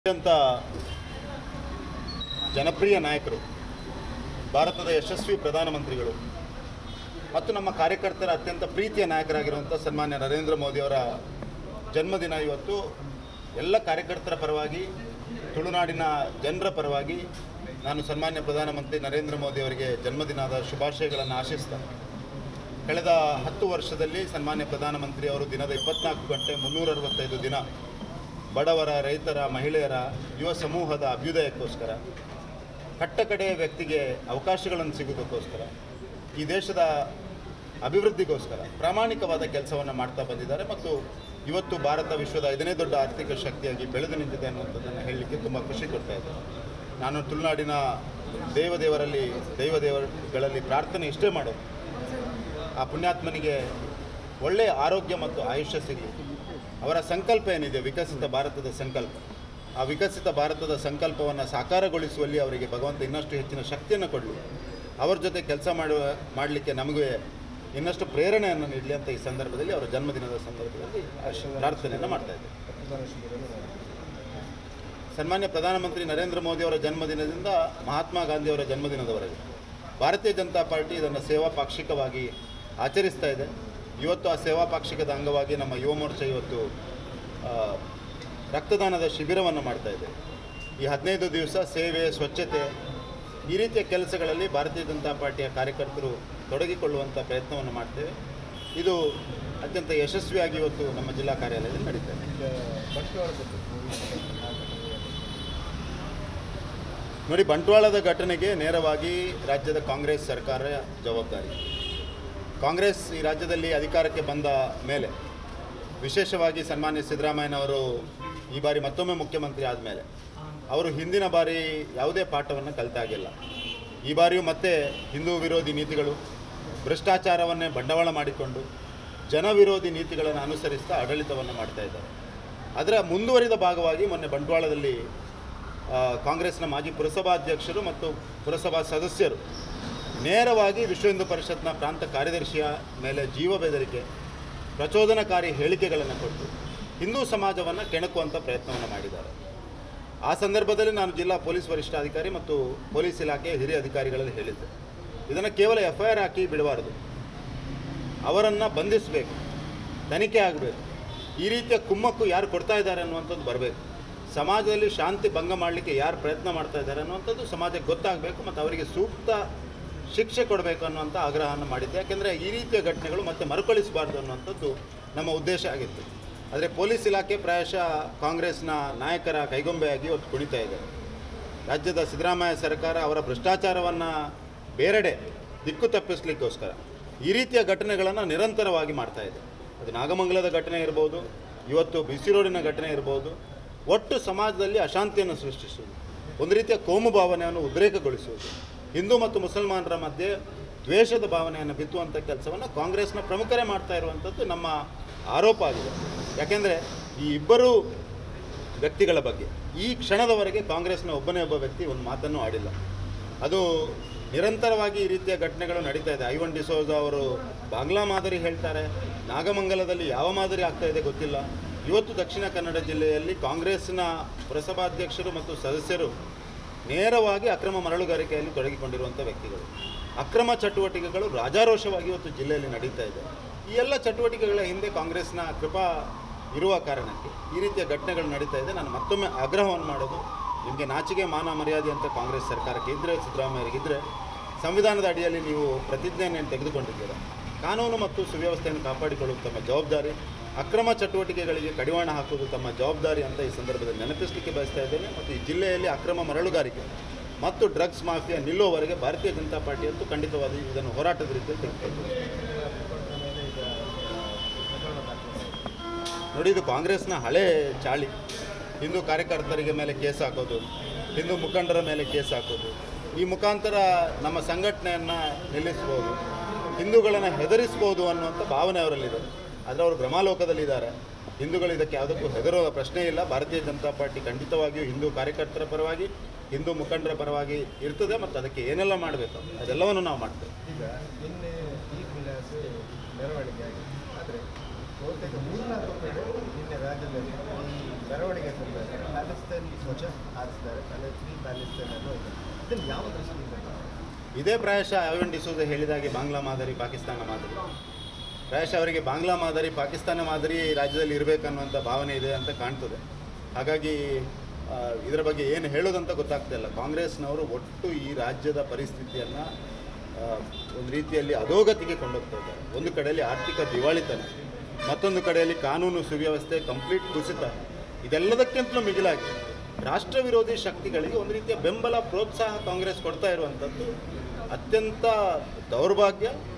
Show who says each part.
Speaker 1: ಅತ್ಯಂತ ಜನಪ್ರಿಯ ನಾಯಕರು ಭಾರತದ ಯಶಸ್ವಿ ಪ್ರಧಾನಮಂತ್ರಿಗಳು ಮತ್ತು ನಮ್ಮ ಕಾರ್ಯಕರ್ತರ ಅತ್ಯಂತ ಪ್ರೀತಿಯ ನಾಯಕರಾಗಿರುವಂಥ ಸನ್ಮಾನ್ಯ ನರೇಂದ್ರ ಮೋದಿಯವರ ಜನ್ಮದಿನ ಇವತ್ತು ಎಲ್ಲ ಕಾರ್ಯಕರ್ತರ ಪರವಾಗಿ ತುಳುನಾಡಿನ ಜನರ ಪರವಾಗಿ ನಾನು ಸನ್ಮಾನ್ಯ ಪ್ರಧಾನಮಂತ್ರಿ ನರೇಂದ್ರ ಮೋದಿ ಅವರಿಗೆ ಜನ್ಮದಿನದ ಶುಭಾಶಯಗಳನ್ನು ಆಶಿಸ್ತೇನೆ ಕಳೆದ ಹತ್ತು ವರ್ಷದಲ್ಲಿ ಸನ್ಮಾನ್ಯ ಪ್ರಧಾನಮಂತ್ರಿ ಅವರು ದಿನದ ಇಪ್ಪತ್ನಾಲ್ಕು ಗಂಟೆ ಮುನ್ನೂರ ಅರವತ್ತೈದು ದಿನ ಬಡವರ ರೈತರ ಮಹಿಳೆಯರ ಯುವ ಸಮೂಹದ ಅಭ್ಯುದಯಕ್ಕೋಸ್ಕರ ಕಟ್ಟಕಡೆಯ ವ್ಯಕ್ತಿಗೆ ಅವಕಾಶಗಳನ್ನು ಸಿಗುವುದಕ್ಕೋಸ್ಕರ ಈ ದೇಶದ ಅಭಿವೃದ್ಧಿಗೋಸ್ಕರ ಪ್ರಾಮಾಣಿಕವಾದ ಕೆಲಸವನ್ನು ಮಾಡ್ತಾ ಬಂದಿದ್ದಾರೆ ಮತ್ತು ಇವತ್ತು ಭಾರತ ವಿಶ್ವದ ಐದನೇ ದೊಡ್ಡ ಆರ್ಥಿಕ ಶಕ್ತಿಯಾಗಿ ಬೆಳೆದು ನಿಂತಿದೆ ಅನ್ನುವಂಥದ್ದನ್ನು ಹೇಳಲಿಕ್ಕೆ ತುಂಬ ಖುಷಿ ಕೊಡ್ತಾ ಇದೆ ನಾನು ತುಳುನಾಡಿನ ದೇವದೇವರಲ್ಲಿ ದೈವದೇವಗಳಲ್ಲಿ ಪ್ರಾರ್ಥನೆ ಇಷ್ಟೇ ಮಾಡೋದು ಆ ಪುಣ್ಯಾತ್ಮನಿಗೆ ಒಳ್ಳೆಯ ಆರೋಗ್ಯ ಮತ್ತು ಆಯುಷ್ಯ ಸಿಗಲಿ ಅವರ ಸಂಕಲ್ಪ ಏನಿದೆ ವಿಕಸಿತ ಭಾರತದ ಸಂಕಲ್ಪ ಆ ವಿಕಸಿತ ಭಾರತದ ಸಂಕಲ್ಪವನ್ನು ಸಾಕಾರಗೊಳಿಸುವಲ್ಲಿ ಅವರಿಗೆ ಭಗವಂತ ಇನ್ನಷ್ಟು ಹೆಚ್ಚಿನ ಶಕ್ತಿಯನ್ನು ಕೊಡಲಿ ಅವರ ಜೊತೆ ಕೆಲಸ ಮಾಡುವ ಮಾಡಲಿಕ್ಕೆ ನಮಗೆ ಇನ್ನಷ್ಟು ಪ್ರೇರಣೆಯನ್ನು ನೀಡಲಿ ಅಂತ ಈ ಸಂದರ್ಭದಲ್ಲಿ ಅವರ ಜನ್ಮದಿನದ ಸಂದರ್ಭದಲ್ಲಿ ಆಶ್- ಪ್ರಾರ್ಥನೆಯನ್ನು ಮಾಡ್ತಾ ಇದ್ದೇವೆ ಸನ್ಮಾನ್ಯ ಪ್ರಧಾನಮಂತ್ರಿ ನರೇಂದ್ರ ಮೋದಿ ಅವರ ಜನ್ಮದಿನದಿಂದ ಮಹಾತ್ಮ ಗಾಂಧಿಯವರ ಜನ್ಮದಿನದವರೆಗೆ ಭಾರತೀಯ ಜನತಾ ಪಾರ್ಟಿ ಇದನ್ನು ಸೇವಾ ಪಾಕ್ಷಿಕವಾಗಿ ಆಚರಿಸ್ತಾ ಇದೆ ಇವತ್ತು ಆ ಸೇವಾ ಪಾಕ್ಷಿಕದ ಅಂಗವಾಗಿ ನಮ್ಮ ಯುವ ಮೋರ್ಚಾ ಇವತ್ತು ಆ, ರಕ್ತದಾನದ ಶಿಬಿರವನ್ನು ಮಾಡ್ತಾ ಇದೆ ಈ ಹದಿನೈದು ದಿವಸ ಸೇವೆ ಸ್ವಚ್ಛತೆ ಈ ರೀತಿಯ ಕೆಲಸಗಳಲ್ಲಿ ಭಾರತೀಯ ಜನತಾ ಪಾರ್ಟಿಯ ಕಾರ್ಯಕರ್ತರು ತೊಡಗಿಕೊಳ್ಳುವಂಥ ಪ್ರಯತ್ನವನ್ನು ಮಾಡ್ತೇವೆ ಇದು ಅತ್ಯಂತ ಯಶಸ್ವಿಯಾಗಿ ಇವತ್ತು ನಮ್ಮ ಜಿಲ್ಲಾ ಕಾರ್ಯಾಲಯದಲ್ಲಿ ನಡೀತಾ ಇದೆ ನೋಡಿ ಬಂಟ್ವಾಳದ ಘಟನೆಗೆ ನೇರವಾಗಿ ರಾಜ್ಯದ ಕಾಂಗ್ರೆಸ್ ಸರ್ಕಾರ ಜವಾಬ್ದಾರಿ ಕಾಂಗ್ರೆಸ್ ಈ ರಾಜ್ಯದಲ್ಲಿ ಅಧಿಕಾರಕ್ಕೆ ಬಂದ ಮೇಲೆ ವಿಶೇಷವಾಗಿ ಸನ್ಮಾನ್ಯ ಸಿದ್ದರಾಮಯ್ಯನವರು ಈ ಬಾರಿ ಮತ್ತೊಮ್ಮೆ ಮುಖ್ಯಮಂತ್ರಿ ಆದಮೇಲೆ ಅವರು ಹಿಂದಿನ ಬಾರಿ ಯಾವುದೇ ಪಾಠವನ್ನು ಕಲಿತಾಗಿಲ್ಲ ಈ ಬಾರಿಯೂ ಮತ್ತೆ ಹಿಂದೂ ವಿರೋಧಿ ನೀತಿಗಳು ಭ್ರಷ್ಟಾಚಾರವನ್ನೇ ಬಂಡವಾಳ ಮಾಡಿಕೊಂಡು ಜನ ವಿರೋಧಿ ನೀತಿಗಳನ್ನು ಅನುಸರಿಸ್ತಾ ಆಡಳಿತವನ್ನು ಮಾಡ್ತಾ ಇದ್ದಾರೆ ಅದರ ಮುಂದುವರಿದ ಭಾಗವಾಗಿ ಮೊನ್ನೆ ಬಂಟ್ವಾಳದಲ್ಲಿ ಆ, ಕಾಂಗ್ರೆಸ್ನ ಮಾಜಿ ಪುರಸಭಾಧ್ಯಕ್ಷರು ಮತ್ತು ಪುರಸಭಾ ಸದಸ್ಯರು ನೇರವಾಗಿ ವಿಶ್ವ ಹಿಂದೂ ಪರಿಷತ್ನ ಪ್ರಾಂತ ಕಾರ್ಯದರ್ಶಿಯ ಮೇಲೆ ಜೀವ ಬೆದರಿಕೆ ಪ್ರಚೋದನಕಾರಿ ಹೇಳಿಕೆಗಳನ್ನು ಕೊಟ್ಟು ಹಿಂದೂ ಸಮಾಜವನ್ನು ಕೆಣಕುವಂಥ ಪ್ರಯತ್ನವನ್ನು ಮಾಡಿದ್ದಾರೆ ಆ ಸಂದರ್ಭದಲ್ಲಿ ನಾನು ಜಿಲ್ಲಾ ಪೊಲೀಸ್ ವರಿಷ್ಠಾಧಿಕಾರಿ ಮತ್ತು ಪೊಲೀಸ್ ಇಲಾಖೆಯ ಹಿರಿಯ ಅಧಿಕಾರಿಗಳಲ್ಲಿ ಹೇಳಿದ್ದೆ ಇದನ್ನು ಕೇವಲ ಎಫ್ ಐ ಆರ್ ಹಾಕಿ ಬಿಡಬಾರದು ಅವರನ್ನು ಬಂಧಿಸಬೇಕು ತನಿಖೆ ಆಗಬೇಕು ಈ ರೀತಿಯ ಕುಮ್ಮಕ್ಕು ಯಾರು ಕೊಡ್ತಾ ಇದ್ದಾರೆ ಅನ್ನುವಂಥದ್ದು ಬರಬೇಕು ಸಮಾಜದಲ್ಲಿ ಶಾಂತಿ ಭಂಗ ಮಾಡಲಿಕ್ಕೆ ಯಾರು ಪ್ರಯತ್ನ ಮಾಡ್ತಾ ಇದ್ದಾರೆ ಅನ್ನುವಂಥದ್ದು ಸಮಾಜಕ್ಕೆ ಗೊತ್ತಾಗಬೇಕು ಮತ್ತು ಅವರಿಗೆ ಸೂಕ್ತ ಶಿಕ್ಷೆ ಕೊಡಬೇಕು ಅನ್ನುವಂಥ ಆಗ್ರಹವನ್ನು ಮಾಡಿದ್ದೆ ಯಾಕೆಂದರೆ ಈ ರೀತಿಯ ಘಟನೆಗಳು ಮತ್ತೆ ಮರುಕಳಿಸಬಾರ್ದು ಅನ್ನುವಂಥದ್ದು ನಮ್ಮ ಉದ್ದೇಶ ಆಗಿತ್ತು ಆದರೆ ಪೊಲೀಸ್ ಇಲಾಖೆ ಪ್ರಾಯಶಃ ಕಾಂಗ್ರೆಸ್ನ ನಾಯಕರ ಕೈಗೊಂಬೆಯಾಗಿ ಇವತ್ತು ಕುಣಿತಾ ಇದೆ ರಾಜ್ಯದ ಸಿದ್ದರಾಮಯ್ಯ ಸರ್ಕಾರ ಅವರ ಭ್ರಷ್ಟಾಚಾರವನ್ನು ಬೇರೆಡೆ ದಿಕ್ಕು ತಪ್ಪಿಸಲಿಕ್ಕೋಸ್ಕರ ಈ ರೀತಿಯ ಘಟನೆಗಳನ್ನು ನಿರಂತರವಾಗಿ ಮಾಡ್ತಾ ಇದೆ ಅದು ನಾಗಮಂಗಲದ ಘಟನೆ ಇರ್ಬೋದು ಇವತ್ತು ಬಿಸಿ ರೋಡಿನ ಘಟನೆ ಇರ್ಬೋದು ಒಟ್ಟು ಸಮಾಜದಲ್ಲಿ ಅಶಾಂತಿಯನ್ನು ಸೃಷ್ಟಿಸುವುದು ಒಂದು ರೀತಿಯ ಕೋಮು ಭಾವನೆಯನ್ನು ಉದ್ರೇಕಗೊಳಿಸುವುದು ಹಿಂದೂ ಮತ್ತು ಮುಸಲ್ಮಾನರ ಮಧ್ಯೆ ದ್ವೇಷದ ಭಾವನೆಯನ್ನು ಬಿತ್ತುವಂಥ ಕೆಲಸವನ್ನು ಕಾಂಗ್ರೆಸ್ನ ಪ್ರಮುಖರೇ ಮಾಡ್ತಾ ಇರುವಂಥದ್ದು ನಮ್ಮ ಆರೋಪ ಆಗಿದೆ ಯಾಕೆಂದರೆ ಈ ಇಬ್ಬರೂ ವ್ಯಕ್ತಿಗಳ ಬಗ್ಗೆ ಈ ಕ್ಷಣದವರೆಗೆ ಕಾಂಗ್ರೆಸ್ನ ಒಬ್ಬನೇ ಒಬ್ಬ ವ್ಯಕ್ತಿ ಒಂದು ಮಾತನ್ನು ಆಡಿಲ್ಲ ಅದು ನಿರಂತರವಾಗಿ ಈ ರೀತಿಯ ಘಟನೆಗಳು ನಡೀತಾ ಇದೆ ಐವನ್ ಡಿಸೋಜ ಅವರು ಬಾಂಗ್ಲಾ ಮಾದರಿ ಹೇಳ್ತಾರೆ ನಾಗಮಂಗಲದಲ್ಲಿ ಯಾವ ಮಾದರಿ ಆಗ್ತಾ ಇದೆ ಗೊತ್ತಿಲ್ಲ ಇವತ್ತು ದಕ್ಷಿಣ ಕನ್ನಡ ಜಿಲ್ಲೆಯಲ್ಲಿ ಕಾಂಗ್ರೆಸ್ನ ಪುರಸಭಾಧ್ಯಕ್ಷರು ಮತ್ತು ಸದಸ್ಯರು ನೇರವಾಗಿ ಅಕ್ರಮ ಮರಳುಗಾರಿಕೆಯಲ್ಲಿ ತೊಡಗಿಕೊಂಡಿರುವಂಥ ವ್ಯಕ್ತಿಗಳು ಅಕ್ರಮ ಚಟುವಟಿಕೆಗಳು ರಾಜಾರೋಷವಾಗಿ ಇವತ್ತು ಜಿಲ್ಲೆಯಲ್ಲಿ ನಡೀತಾ ಇದೆ ಈ ಎಲ್ಲ ಚಟುವಟಿಕೆಗಳ ಹಿಂದೆ ಕಾಂಗ್ರೆಸ್ನ ಕೃಪಾ ಇರುವ ಕಾರಣಕ್ಕೆ ಈ ರೀತಿಯ ಘಟನೆಗಳು ನಡೀತಾ ಇದೆ ನಾನು ಮತ್ತೊಮ್ಮೆ ಆಗ್ರಹವನ್ನು ಮಾಡೋದು ನಿಮಗೆ ನಾಚಿಕೆ ಮಾನ ಮರ್ಯಾದೆ ಅಂತ ಕಾಂಗ್ರೆಸ್ ಸರ್ಕಾರಕ್ಕೆ ಇದ್ದರೆ ಸಿದ್ದರಾಮಯ್ಯರಿಗಿದ್ದರೆ ಸಂವಿಧಾನದ ಅಡಿಯಲ್ಲಿ ನೀವು ಪ್ರತಿಜ್ಞೆಯನ್ನು ತೆಗೆದುಕೊಂಡಿದ್ದೀರಾ ಕಾನೂನು ಮತ್ತು ಸುವ್ಯವಸ್ಥೆಯನ್ನು ಕಾಪಾಡಿಕೊಳ್ಳುವುದು ತಮ್ಮ ಜವಾಬ್ದಾರಿ ಅಕ್ರಮ ಚಟುವಟಿಕೆಗಳಿಗೆ ಕಡಿವಾಣ ಹಾಕುವುದು ತಮ್ಮ ಜವಾಬ್ದಾರಿ ಅಂತ ಈ ಸಂದರ್ಭದಲ್ಲಿ ನೆನಪಿಸಲಿಕ್ಕೆ ಬಯಸ್ತಾ ಇದ್ದೇನೆ ಮತ್ತು ಈ ಜಿಲ್ಲೆಯಲ್ಲಿ ಅಕ್ರಮ ಮರಳುಗಾರಿಕೆ ಮತ್ತು ಡ್ರಗ್ಸ್ ಮಾಫಿಯಾ ನಿಲ್ಲುವವರೆಗೆ ಭಾರತೀಯ ಜನತಾ ಪಾರ್ಟಿ ಅಂತೂ ಖಂಡಿತವಾಗಿ ಇದನ್ನು ಹೋರಾಟದ ರೀತಿಯಲ್ಲಿ ತೆಗೆದುಕೊಳ್ತದೆ ನೋಡಿ ಇದು ಕಾಂಗ್ರೆಸ್ನ ಹಳೆ ಚಾಳಿ ಹಿಂದೂ ಕಾರ್ಯಕರ್ತರಿಗೆ ಮೇಲೆ ಕೇಸ್ ಹಾಕೋದು ಹಿಂದೂ ಮುಖಂಡರ ಮೇಲೆ ಕೇಸ್ ಹಾಕೋದು ಈ ಮುಖಾಂತರ ನಮ್ಮ ಸಂಘಟನೆಯನ್ನು ನಿಲ್ಲಿಸ್ಬೋದು ಹಿಂದೂಗಳನ್ನು ಹೆದರಿಸ್ಬೋದು ಅನ್ನುವಂಥ ಭಾವನೆ ಅವರಲ್ಲಿದೆ ಆದರೆ ಅವರು ಭ್ರಮಾಲೋಕದಲ್ಲಿದ್ದಾರೆ ಹಿಂದೂಗಳು ಇದಕ್ಕೆ ಯಾವುದಕ್ಕೂ ಹೆದರುವ ಪ್ರಶ್ನೆ ಇಲ್ಲ ಭಾರತೀಯ ಜನತಾ ಪಾರ್ಟಿ ಖಂಡಿತವಾಗಿಯೂ ಹಿಂದೂ ಕಾರ್ಯಕರ್ತರ ಪರವಾಗಿ ಹಿಂದೂ ಮುಖಂಡರ ಪರವಾಗಿ ಇರ್ತದೆ ಮತ್ತು ಅದಕ್ಕೆ ಏನೆಲ್ಲ ಮಾಡಬೇಕು ಅದೆಲ್ಲವನ್ನು ನಾವು ಮಾಡ್ತೇವೆ
Speaker 2: ಈಗ ನಿನ್ನೆ ಈ ವಿಲಾಸ ಮೆರವಣಿಗೆ ಆಗಿದೆ ಆದರೆ ಬಹುತೇಕ ಮೂರ್ನಾಲ್ಕು ಕಡೆ ನಿನ್ನೆ ರಾಜ್ಯದಲ್ಲಿ ಈ ಮೆರವಣಿಗೆ ತಂದಿದ್ದಾರೆ ಪ್ಯಾಲೆಸ್ತೈನ್ ಧ್ವಜ ಹಾರಿಸಿದ್ದಾರೆ ಪ್ಯಾಲೆಸ್ತೀನ್ ಪ್ಯಾಲೆಸ್ತೈನ್ ಅನ್ನೋ ಇದೆ ಇದನ್ನು ಯಾವ ದೃಷ್ಟಿಯಿಂದ
Speaker 1: ಇದೇ ಪ್ರಾಯಶಃ ಐವನ್ ಡಿಸೋಜ ಹೇಳಿದಾಗೆ ಬಾಂಗ್ಲಾ ಮಾದರಿ ಪಾಕಿಸ್ತಾನ ಮಾದರಿ ಪ್ರಾಯಶಃ ಅವರಿಗೆ ಬಾಂಗ್ಲಾ ಮಾದರಿ ಪಾಕಿಸ್ತಾನ ಮಾದರಿ ಈ ರಾಜ್ಯದಲ್ಲಿ ಇರಬೇಕನ್ನುವಂಥ ಭಾವನೆ ಇದೆ ಅಂತ ಕಾಣ್ತದೆ ಹಾಗಾಗಿ ಆ, ಇದರ ಬಗ್ಗೆ ಏನು ಹೇಳೋದಂತ ಗೊತ್ತಾಗ್ತಾ ಇಲ್ಲ ಕಾಂಗ್ರೆಸ್ನವರು ಒಟ್ಟು ಈ ರಾಜ್ಯದ ಪರಿಸ್ಥಿತಿಯನ್ನು ಒಂದು ರೀತಿಯಲ್ಲಿ ಅಧೋಗತಿಗೆ ಕೊಂಡೋಗ್ತಾ ಇದ್ದಾರೆ ಒಂದು ಕಡೆಯಲ್ಲಿ ಆರ್ಥಿಕ ದಿವಾಳಿತನ ಮತ್ತೊಂದು ಕಡೆಯಲ್ಲಿ ಕಾನೂನು ಸುವ್ಯವಸ್ಥೆ ಕಂಪ್ಲೀಟ್ ಕುಸಿತ ಇದೆಲ್ಲದಕ್ಕಿಂತಲೂ ಮಿಗಿಲಾಗಿ ರಾಷ್ಟ್ರ ವಿರೋಧಿ ಶಕ್ತಿಗಳಿಗೆ ಒಂದು ರೀತಿಯ ಬೆಂಬಲ ಪ್ರೋತ್ಸಾಹ ಕಾಂಗ್ರೆಸ್ ಕೊಡ್ತಾ ಇರುವಂಥದ್ದು ಅತ್ಯಂತ ದೌರ್ಭಾಗ್ಯ